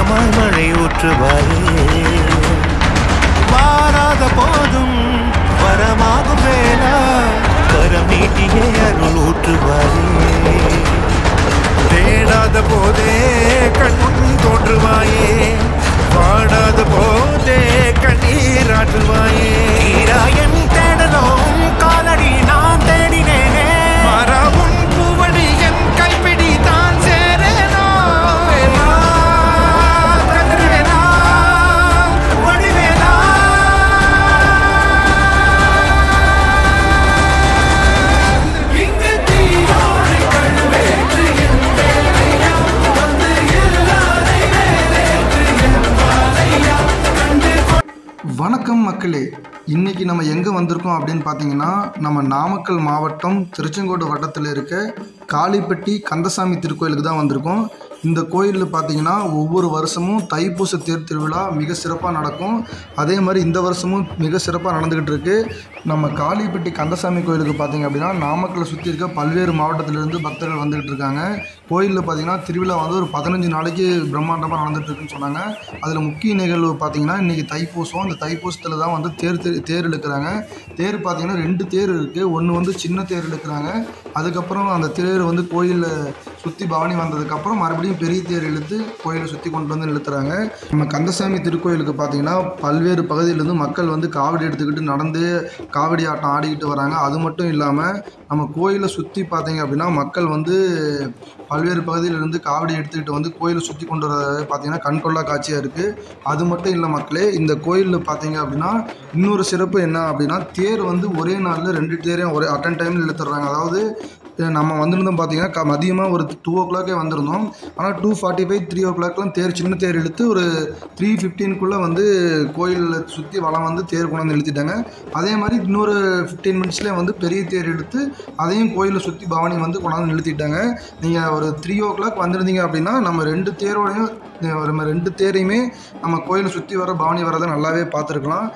வரமாய் மழை ஊற்றுவாயே வாராத போதும் வரமாகும் வேளா கரம் நீட்டியே அருள் ஊற்றுவாயே தேடாத போதே கண்முன் தோன்றுவாயே வாடாத போதே கண்ணீர் ஆற்றுவாயே தீராயன் தேடலும் காலடி நான் தேடினேனே மரவும் பூவடி என் கைப்பிடி தான் சேரேனோ வேலா, கதிர்வேலா, வடிவேலா. இங்கு தீயோடு கழுவேற்று என் வேலையா வந்து எல்லாரை வேலேற்று என் வாழையா கண்டு வணக்கம் மக்களே இன்னைக்கு நம்ம எங்கே வந்திருக்கோம் அப்படின்னு பார்த்தீங்கன்னா நம்ம நாமக்கல் மாவட்டம் திருச்செங்கோடு வட்டத்தில் இருக்க காளிப்பட்டி கந்தசாமி திருக்கோயிலுக்கு தான் வந்திருக்கோம் இந்த கோயிலில் பார்த்தீங்கன்னா ஒவ்வொரு வருஷமும் தைப்பூச தேர் திருவிழா மிக சிறப்பாக நடக்கும் அதே மாதிரி இந்த வருஷமும் மிக சிறப்பாக நடந்துக்கிட்டு இருக்கு நம்ம காளிப்பட்டி கந்தசாமி கோயிலுக்கு பார்த்தீங்க அப்படின்னா நாமக்கலை சுற்றி இருக்க பல்வேறு மாவட்டத்திலிருந்து பக்தர்கள் வந்துக்கிட்டு இருக்காங்க கோயிலில் பார்த்தீங்கன்னா திருவிழா வந்து ஒரு பதினஞ்சு நாளைக்கு பிரம்மாண்டமாக நடந்துட்டு இருக்குன்னு சொன்னாங்க அதில் முக்கிய நிகழ்வு பார்த்தீங்கன்னா இன்றைக்கி தைப்பூசம் அந்த தைப்பூசத்தில் தான் வந்து தேர் தே- தேர் இழுக்கிறாங்க தேர் பார்த்தீங்கன்னா ரெண்டு தேர் இருக்குது ஒன்று வந்து சின்ன தேர் இழுக்கிறாங்க அதுக்கப்புறம் அந்த தேர் வந்து கோயிலில் சுற்றி பவனி வந்ததுக்கப்புறம் மறுபடியும் பெரிய தேர் இழுத்து கோயிலை சுற்றி கொண்டு வந்து நிறுத்துறாங்க நம்ம கந்தசாமி திருக்கோயிலுக்கு பார்த்தீங்கன்னா பல்வேறு பகுதியிலேருந்து மக்கள் வந்து காவடி எடுத்துக்கிட்டு நடந்து காவடி ஆட்டம் ஆடிக்கிட்டு வராங்க அது மட்டும் இல்லாமல் நம்ம கோயிலை சுற்றி பார்த்தீங்க அப்படின்னா மக்கள் வந்து பல்வேறு பகுதியிலிருந்து காவடி எடுத்துக்கிட்டு வந்து கோயிலை சுற்றி கொண்டு வர பார்த்தீங்கன்னா கண்கொள்ளா காட்சியாக இருக்குது அது மட்டும் இல்லை மக்களே இந்த கோயிலில் பார்த்தீங்க அப்படின்னா இன்னொரு சிறப்பு என்ன அப்படின்னா தேர் வந்து ஒரே நாளில் ரெண்டு தேரையும் ஒரே அட்டன் டைமில் இழுத்துறாங்க அதாவது அஹ் நம்ம வந்திருந்தோம் பார்த்தீங்கன்னா க மதியமாக ஒரு டூ ஓ கிளாக்கே வந்திருந்தோம் ஆனால் டூ ஃபார்ட்டி ஃபைவ் த்ரீ ஓ கிளாக்லாம் தேர் சின்ன தேர் இழுத்து ஒரு த்ரீ ஃபிஃப்டீனுக்குள்ளே வந்து கோயிலில் சுற்றி வளம் வந்து தேர் கொண்டு வந்து இழுத்திட்டாங்க அதே மாதிரி இன்னொரு ஃபிஃப்டீன் மினிட்ஸ்லேயே வந்து பெரிய தேர் எடுத்து அதையும் கோயிலை சுற்றி பவானி வந்து கொண்டாந்து நிறுத்திட்டாங்க நீங்கள் ஒரு த்ரீ ஓ கிளாக் வந்திருந்தீங்க அப்படின்னா நம்ம ரெண்டு தேரோடையும் அஹ் நம்ம ரெண்டு தேரையுமே நம்ம கோயிலை சுற்றி வர பவானி வரதை நல்லாவே பார்த்துருக்கலாம்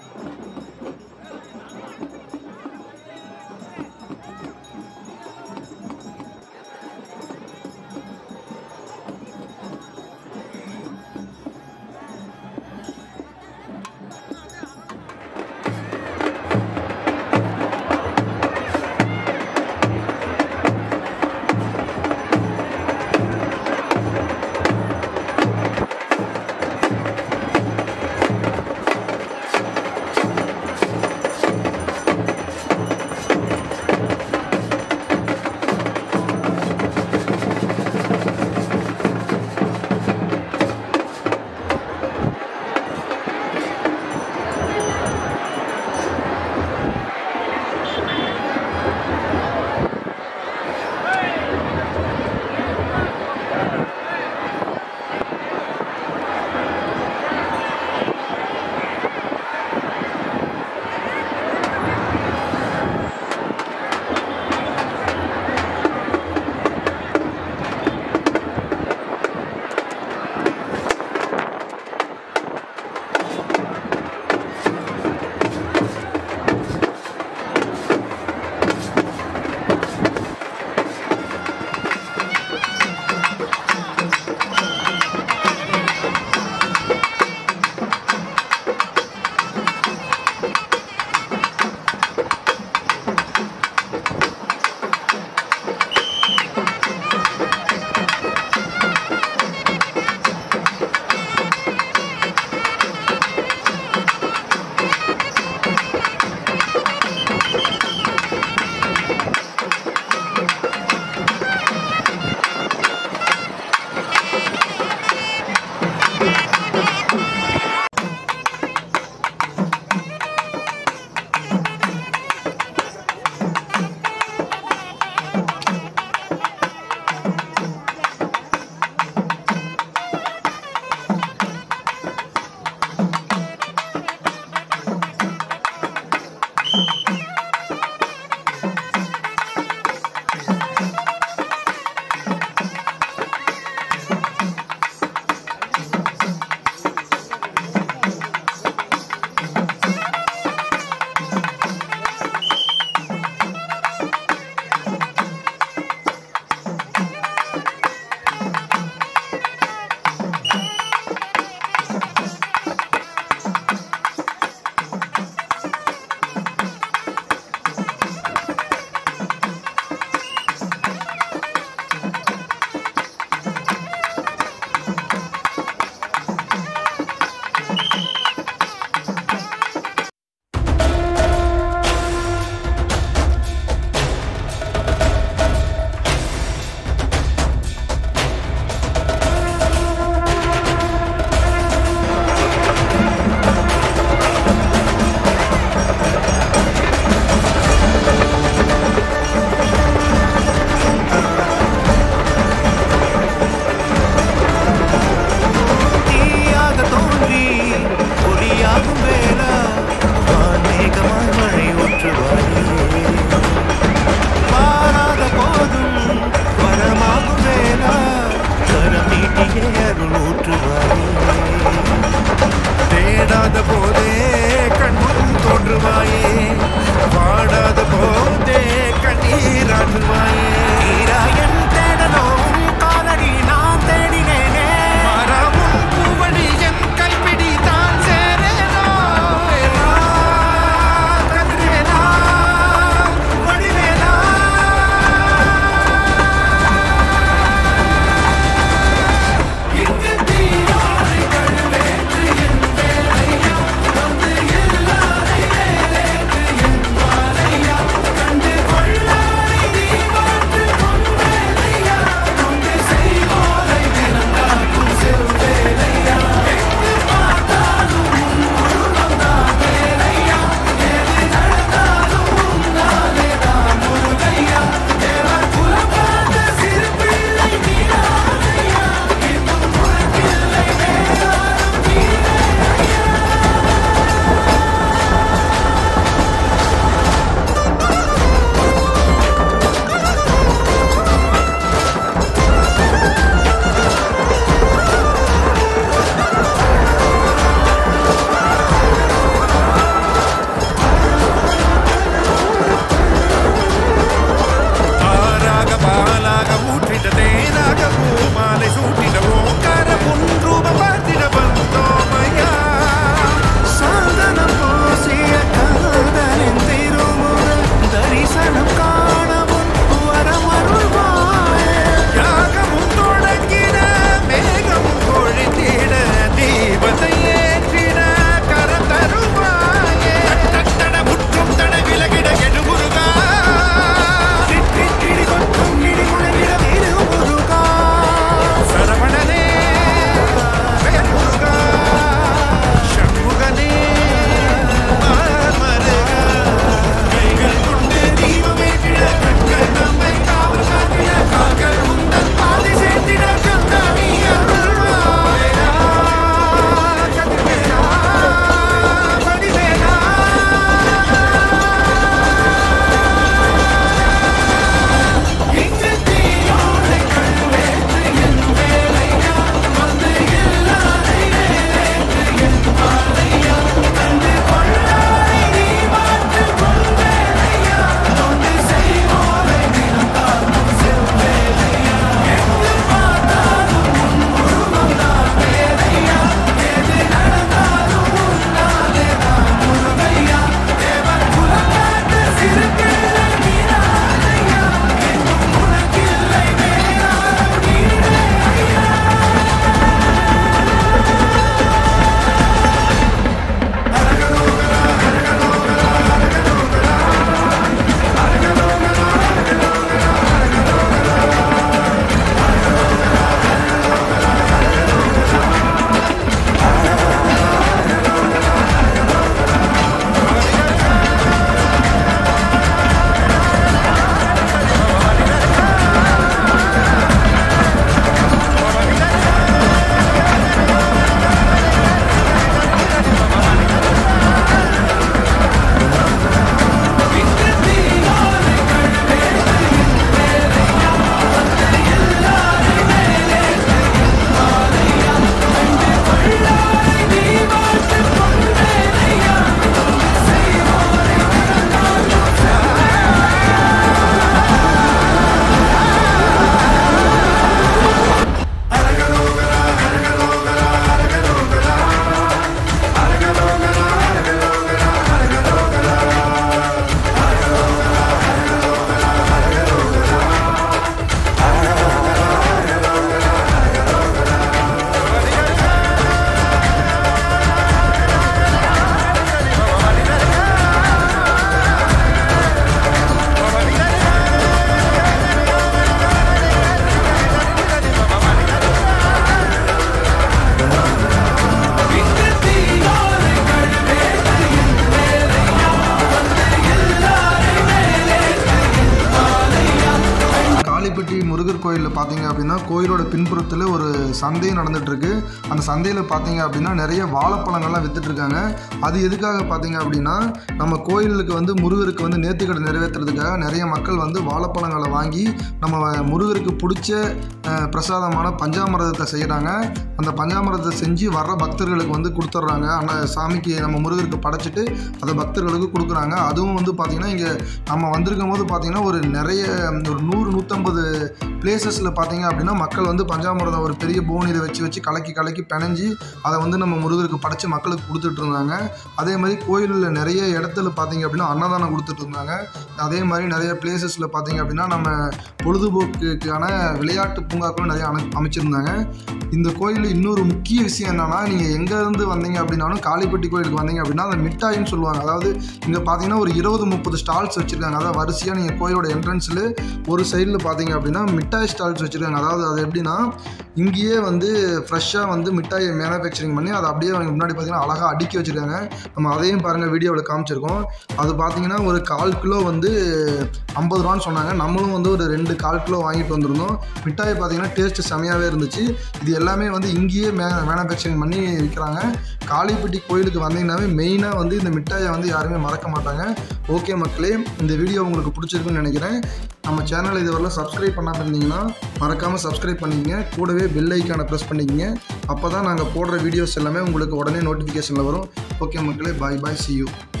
காளிப்பட்டி முருகர் கோயிலில் பார்த்தீங்க அப்படின்னா கோயிலோட பின்புறத்தில் ஒரு சந்தை நடந்துகிட்ருக்கு அந்த சந்தையில் பார்த்தீங்க அப்படின்னா நிறைய வாழைப்பழங்கள்லாம் வித்துட்ருக்காங்க அது எதுக்காக பார்த்தீங்க அப்படின்னா நம்ம கோயிலுக்கு வந்து முருகருக்கு வந்து நேர்த்திக்கடை நிறைவேற்றுறதுக்காக நிறைய மக்கள் வந்து வாழைப்பழங்களை வாங்கி நம்ம முருகருக்கு பிடிச்ச அஹ், பிரசாதமான பஞ்சாமிரதத்தை செய்கிறாங்க அந்த பஞ்சாமிரதத்தை செஞ்சு வர்ற பக்தர்களுக்கு வந்து கொடுத்துட்றாங்க ஆனால் சாமிக்கு நம்ம முருகருக்கு படைச்சிட்டு அதை பக்தர்களுக்கு கொடுக்குறாங்க அதுவும் வந்து பார்த்திங்கன்னா இங்கே நம்ம வந்திருக்கும் போது பார்த்திங்கன்னா ஒரு நிறைய ஒரு நூறு நூற்றம்பது பிளேசஸில் பார்த்தீங்க அப்படின்னா மக்கள் வந்து பஞ்சாமிரதம் ஒரு பெரிய போனியில் வச்சு வச்சு கலக்கி கலக்கி பிணைஞ்சி அதை வந்து நம்ம முருகருக்கு படைச்சு மக்களுக்கு கொடுத்துட்டு இருந்தாங்க அதே மாதிரி கோயிலில் நிறைய இடத்துல பார்த்தீங்க அப்படின்னா அன்னதானம் கொடுத்துட்டு இருந்தாங்க அதே மாதிரி நிறைய பிளேசஸில் பார்த்தீங்க அப்படின்னா நம்ம பொழுதுபோக்குக்கான விளையாட்டு பூங்காக்களும் நிறைய அமை அமைச்சிருந்தாங்க இந்த கோயிலில் இன்னொரு முக்கிய விஷயம் என்னன்னா நீங்கள் எங்கேருந்து வந்தீங்க அப்படின்னாலும் காளிப்பட்டி கோயிலுக்கு வந்தீங்க அப்படின்னா அந்த மிட்டாயின்னு சொல்லுவாங்க அதாவது இங்கே பார்த்தீங்கன்னா ஒரு இருபது முப்பது ஸ்டால்ஸ் வச்சுருக்காங்க அதாவது வரிசையாக நீங்கள் கோயிலோட என்ட்ரன்ஸில் ஒரு சைடில் பார்த்தீங்க அப்படின்னா மிட்டாய் ஸ்டால்ஸ் வச்சுருக்காங்க அதாவது அது எப்படின்னா இங்கேயே வந்து ஃப்ரெஷ்ஷாக வந்து மிட்டாயை மேனுஃபேக்சரிங் பண்ணி அதை அப்படியே அவங்க முன்னாடி பார்த்தீங்கன்னா அழகாக அடுக்கி வச்சுருக்காங்க நம்ம அதையும் பாருங்கள் வீடியோவில் காமிச்சிருக்கோம் அது பார்த்தீங்கன்னா ஒரு கால் கிலோ வந்து ஐம்பது ரூபான்னு சொன்னாங்க நம்மளும் வந்து ஒரு ரெண்டு கால் கிலோ வாங்கிட்டு வந்திருந்தோம் மிட்டாய் பார்த்தீங்கன்னா டேஸ்ட்டு செமையாகவே இருந்துச்சு இது எல்லாமே வந்து இங்கேயே மே மேனுஃபேக்சரிங் பண்ணி விற்கிறாங்க காளிப்பட்டி கோயிலுக்கு வந்தீங்கன்னாவே மெயினாக வந்து இந்த மிட்டாயை வந்து யாருமே மறக்க மாட்டாங்க ஓகே மக்களே இந்த வீடியோ உங்களுக்கு பிடிச்சிருக்குன்னு நினைக்கிறேன் நம்ம சேனலை இதுவரைலாம் சப்ஸ்கிரைப் பண்ணாமல் இருந்தீங்கன்னா மறக்காமல் சப்ஸ்கிரைப் பண்ணிக்கங்க கூடவே பெல் ஐக்கானை ப்ரெஸ் பண்ணிக்கங்க அப்போ தான் நாங்கள் போடுற வீடியோஸ் எல்லாமே உங்களுக்கு உடனே நோட்டிஃபிகேஷனில் வரும் ஓகே மக்களே பாய் பாய் see you